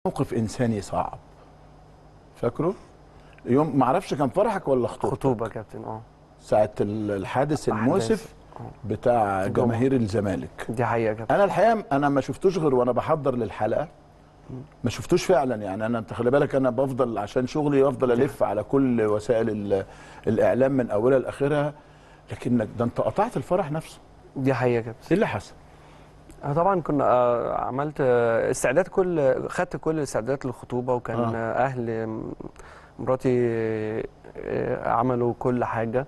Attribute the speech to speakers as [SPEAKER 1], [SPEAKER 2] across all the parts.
[SPEAKER 1] موقف انساني صعب فاكره يوم ما اعرفش كان فرحك ولا خطوبتك
[SPEAKER 2] خطوبه يا كابتن اه
[SPEAKER 1] ساعه ال- الحادث المؤسف
[SPEAKER 2] آه.
[SPEAKER 1] بتاع
[SPEAKER 2] الجمعة.
[SPEAKER 1] جماهير الزمالك
[SPEAKER 2] دي حقيقه يا كابتن
[SPEAKER 1] انا الحقيقه انا ما شفتوش غير وانا بحضر للحلقه ما شفتوش فعلا يعني انا انت خلي بالك انا بفضل عشان شغلي بفضل الف على كل وسائل ال- الاعلام من اولها لاخرها لكنك ده انت قطعت الفرح نفسه
[SPEAKER 2] دي حقيقه يا كابتن
[SPEAKER 1] ايه اللي حصل
[SPEAKER 2] انا طبعا كنا آه، عملت آه، استعداد كل خدت كل الاستعدادات للخطوبه وكان
[SPEAKER 1] آه.
[SPEAKER 2] آه. اهل م- مراتي آه، عملوا كل حاجه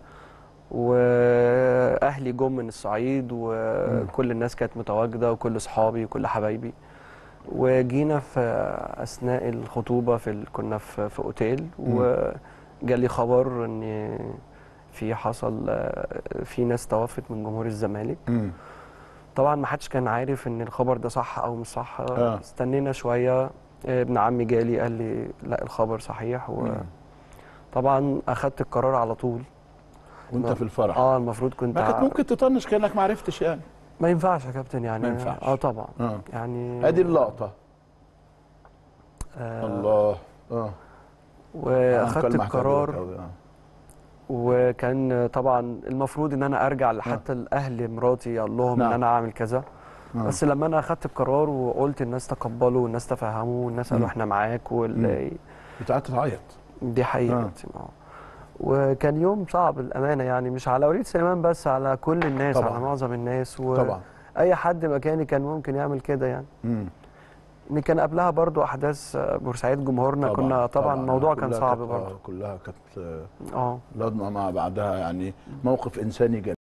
[SPEAKER 2] واهلي جم من الصعيد وكل الناس كانت متواجده وكل اصحابي وكل حبايبي وجينا في اثناء الخطوبه في ال... كنا في في اوتيل وجالي خبر ان في حصل آه، في ناس توفت من جمهور الزمالك
[SPEAKER 1] امم
[SPEAKER 2] طبعا ما حدش كان عارف ان الخبر ده صح او مش صح
[SPEAKER 1] آه.
[SPEAKER 2] استنينا شويه ابن عمي جالي قال لي لا الخبر صحيح وطبعا اخدت القرار على طول
[SPEAKER 1] وانت
[SPEAKER 2] ما-
[SPEAKER 1] في الفرح
[SPEAKER 2] اه المفروض كنت
[SPEAKER 1] ما كانت
[SPEAKER 2] ع-
[SPEAKER 1] ممكن تطنش كانك ما عرفتش يعني
[SPEAKER 2] ما ينفعش يا كابتن يعني
[SPEAKER 1] ما ينفعش.
[SPEAKER 2] اه طبعا
[SPEAKER 1] اه
[SPEAKER 2] يعني
[SPEAKER 1] ادي اللقطه
[SPEAKER 2] آه
[SPEAKER 1] الله اه
[SPEAKER 2] واخدت
[SPEAKER 1] مكالمة هتعجبك
[SPEAKER 2] القرار
[SPEAKER 1] أوي، آه.
[SPEAKER 2] وكان طبعا المفروض ان انا ارجع لحتى الاهل مراتي اقول لهم
[SPEAKER 1] نعم.
[SPEAKER 2] ان انا اعمل كذا
[SPEAKER 1] آه.
[SPEAKER 2] بس لما انا اخدت القرار وقلت الناس تقبلوا والناس تفهموا والناس قالوا
[SPEAKER 1] مم.
[SPEAKER 2] احنا معاك وال...
[SPEAKER 1] كنت قعدت تعيط
[SPEAKER 2] دي حقيقة
[SPEAKER 1] آه.
[SPEAKER 2] كابتن، اه وكان يوم صعب الأمانة يعني مش على وليد سليمان بس على كل الناس
[SPEAKER 1] طبعاً.
[SPEAKER 2] على معظم الناس
[SPEAKER 1] طبعا
[SPEAKER 2] وأي حد مكاني كان ممكن يعمل كده يعني
[SPEAKER 1] مم.
[SPEAKER 2] إن كان قبلها برضو أحداث آه، بورسعيد جمهورنا كنا طبعا الموضوع كان
[SPEAKER 1] كلها
[SPEAKER 2] صعب
[SPEAKER 1] كانت-
[SPEAKER 2] برضو
[SPEAKER 1] آه، كلها كانت آه،
[SPEAKER 2] اه
[SPEAKER 1] لضنا مع بعدها يعني موقف انساني جميل